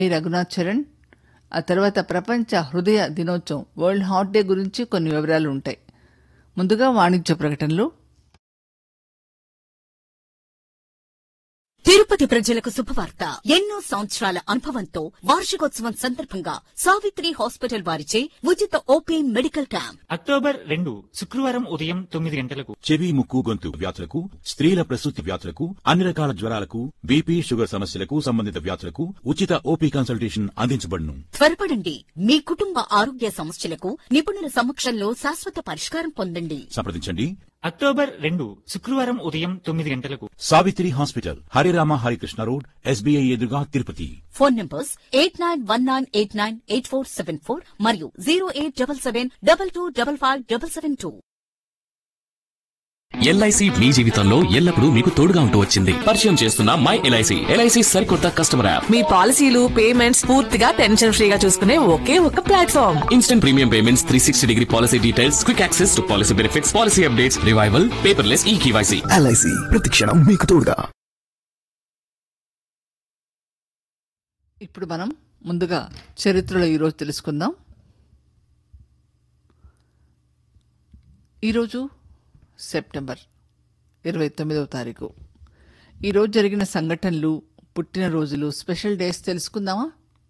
ఈ రఘునాథ్ చరణ్ ఆ తర్వాత ప్రపంచ హృదయ దినోత్సవం వరల్డ్ హార్ట్ డే గురించి కొన్ని వివరాలు ఉంటాయి ముందుగా వాణిజ్య ప్రకటనలు తిరుపతి ప్రజలకు శుభవార్త ఎన్నో సంవత్సరాల అనుభవంతో వార్షికోత్సవం సందర్భంగా సావిత్రి హాస్పిటల్ వారిచే ఉచిత ఓపీ మెడికల్ క్యాంప్ అక్టోబర్ రెండు శుక్రవారం ఉదయం తొమ్మిది గంటలకు చెవి ముక్కు గొంతు వ్యాధులకు స్త్రీల ప్రసూతి వ్యాధులకు అన్ని రకాల జ్వరాలకు బీపీ షుగర్ సమస్యలకు సంబంధిత వ్యాధులకు ఉచిత ఓపీ కన్సల్టేషన్ అందించబడును త్వరపడండి మీ కుటుంబ ఆరోగ్య సమస్యలకు నిపుణుల సమక్షంలో శాశ్వత పరిష్కారం పొందండి సంప్రదించండి అక్టోబర్ రెండు శుక్రవారం ఉదయం తొమ్మిది గంటలకు Savitri hospital Harirama Harikrishna road SBI ఎదురుగా Tirupati phone numbers eight nine one nine eight nine eight four seven four మరియు zero eight double seven double two double five double seven two LIC మీ జీవితంలో ఎల్లప్పుడూ మీకు తోడుగా ఉంటూ వచ్చింది పరిచయం చేస్తున్న మై ఎల్ఐసి ఎల్ఐసి సరికొత్త కస్టమర్ యాప్ మీ పాలసీలు పేమెంట్స్ పూర్తిగా టెన్షన్ ఫ్రీగా చూసుకునే ఒకే ఒక platform instant premium payments three sixty degree policy details quick access to policy benefits policy updates revival paperless e KYC LIC ప్రతిక్షణం మీకు తోడుగా ఇప్పుడు మనం ముందుగా చరిత్రలో ఈరోజు తెలుసుకుందాం ఈరోజు సెప్టెంబర్ ఇరవై తొమ్మిదవ తారీఖు ఈరోజు జరిగిన సంఘటనలు పుట్టినరోజులు స్పెషల్ డేస్ తెలుసుకుందామా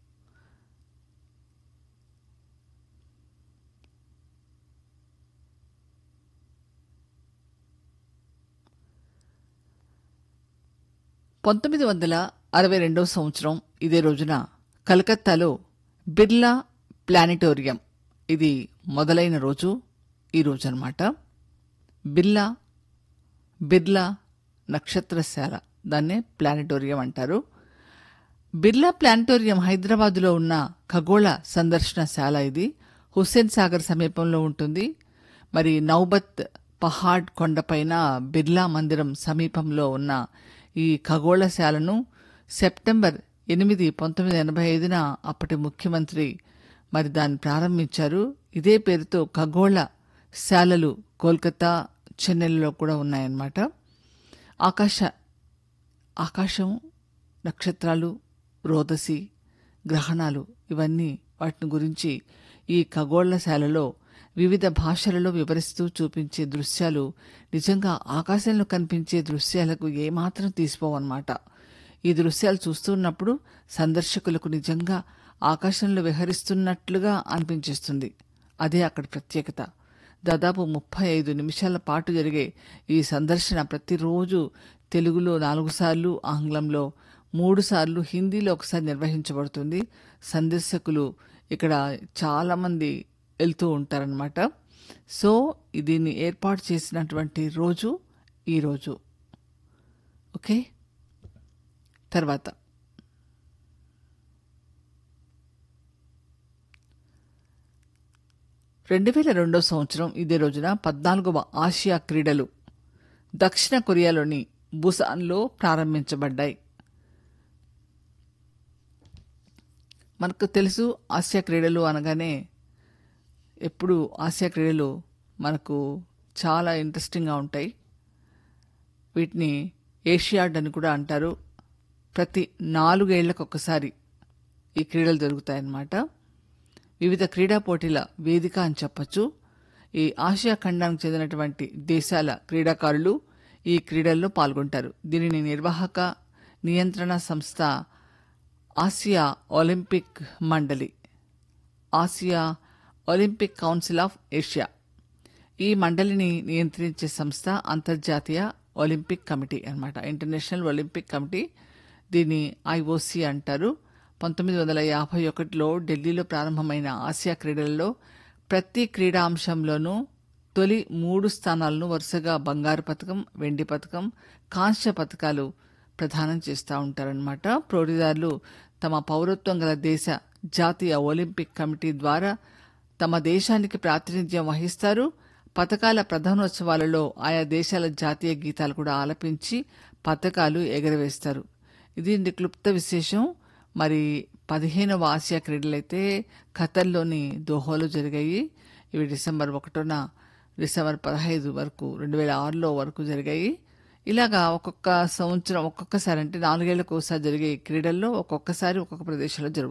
పంతొమ్మిది వందల అరవై రెండవ సంవత్సరం ఇదే రోజున కలకత్తాలో బిర్లా ప్లానిటోరియం ఇది మొదలైన రోజు ఈ రోజు అనమాట బిర్లా బిర్లా నక్షత్రశాల దాన్నే ప్లానిటోరియం అంటారు బిర్లా ప్లానిటోరియం హైదరాబాదులో ఉన్న ఖగోళ సందర్శనశాల ఇది హుస్సేన్ సాగర్ సమీపంలో ఉంటుంది మరి నౌబత్ పహాడ్ కొండపైన బిర్లా మందిరం సమీపంలో ఉన్న ఈ ఖగోళశాలను సెప్టెంబర్ ఎనిమిది పంతొమ్మిది ఎనభై ఐదున అప్పటి ముఖ్యమంత్రి మరి దాన్ని ప్రారంభించారు ఇదే పేరుతో ఖగోళ శాలలు కోల్కతా చెన్నైలో కూడా ఉన్నాయన్నమాట ఆకాశ ఆకాశం నక్షత్రాలు రోదసి గ్రహణాలు ఇవన్నీ వాటిని గురించి ఈ ఖగోళశాలలో వివిధ భాషలలో వివరిస్తూ చూపించే దృశ్యాలు నిజంగా ఆకాశంలో కనిపించే దృశ్యాలకు ఏమాత్రం తీసిపోవన్నమాట ఈ దృశ్యాలు చూస్తున్నప్పుడు సందర్శకులకు నిజంగా ఆకాశంలో విహరిస్తున్నట్లుగా అనిపించేస్తుంది అదే అక్కడి ప్రత్యేకత దాదాపు ముప్పై ఐదు నిమిషాల పాటు జరిగే ఈ సందర్శన ప్రతిరోజు తెలుగులో నాలుగు సార్లు ఆంగ్లంలో మూడు సార్లు హిందీలో ఒకసారి నిర్వహించబడుతుంది సందర్శకులు ఇక్కడ చాలామంది వెళ్తూ ఉంటారనమాట సో దీన్ని ఏర్పాటు చేసినటువంటి రోజు ఈ రోజు ఓకే తర్వాత రెండు వేల రెండో సంవత్సరం ఇదే రోజున పద్నాలుగవ ఆసియా క్రీడలు దక్షిణ కొరియాలోని బుసాన్లో ప్రారంభించబడ్డాయి మనకు తెలుసు ఆసియా క్రీడలు అనగానే ఎప్పుడు ఆసియా క్రీడలు మనకు చాలా ఇంట్రెస్టింగ్గా ఉంటాయి వీటిని ఏషియాడ్ అని కూడా అంటారు ప్రతి నాలుగేళ్లకు ఒకసారి ఈ క్రీడలు జరుగుతాయన్నమాట వివిధ క్రీడా పోటీల వేదిక అని చెప్పచ్చు ఈ ఆసియా ఖండానికి చెందినటువంటి దేశాల క్రీడాకారులు ఈ క్రీడల్లో పాల్గొంటారు దీనిని నిర్వాహక నియంత్రణ సంస్థ ఆసియా ఒలింపిక్ మండలి ఆసియా ఒలింపిక్ కౌన్సిల్ ఆఫ్ ఏషియా ఈ మండలిని నియంత్రించే సంస్థ అంతర్జాతీయ ఒలింపిక్ కమిటీ అన్నమాట ఇంటర్నేషనల్ ఒలింపిక్ కమిటీ దీన్ని ఐఓసి అంటారు పంతొమ్మిది వందల యాభై ఒకటిలో ఢిల్లీలో ప్రారంభమైన ఆసియా క్రీడలలో ప్రతి క్రీడా అంశంలోనూ తొలి మూడు స్థానాలను వరుసగా బంగారు పథకం వెండి పథకం కాంస్య పథకాలు ప్రదానం చేస్తూ ఉంటారనమాట పోటీదారులు తమ పౌరత్వం గల దేశ జాతీయ ఒలింపిక్ కమిటీ ద్వారా తమ దేశానికి ప్రాతినిధ్యం వహిస్తారు పథకాల ప్రధానోత్సవాలలో ఆయా దేశాల జాతీయ గీతాలు కూడా ఆలపించి పథకాలు ఎగరవేస్తారు ఇది ఇంది క్లుప్త విశేషం మరి పదిహేనవ ఆసియా క్రీడలైతే ఖతర్లోని దోహోలో జరిగాయి ఇవి డిసెంబర్ ఒకటోన డిసెంబర్ పదహైదు వరకు రెండు వేల ఆరులో వరకు జరిగాయి ఇలాగా ఒక్కొక్క సంవత్సరం ఒక్కొక్కసారి అంటే నాలుగేళ్లకు ఒకసారి జరిగే ఈ క్రీడల్లో ఒక్కొక్కసారి ఒక్కొక్క ప్రదేశంలో జరుగుతాయి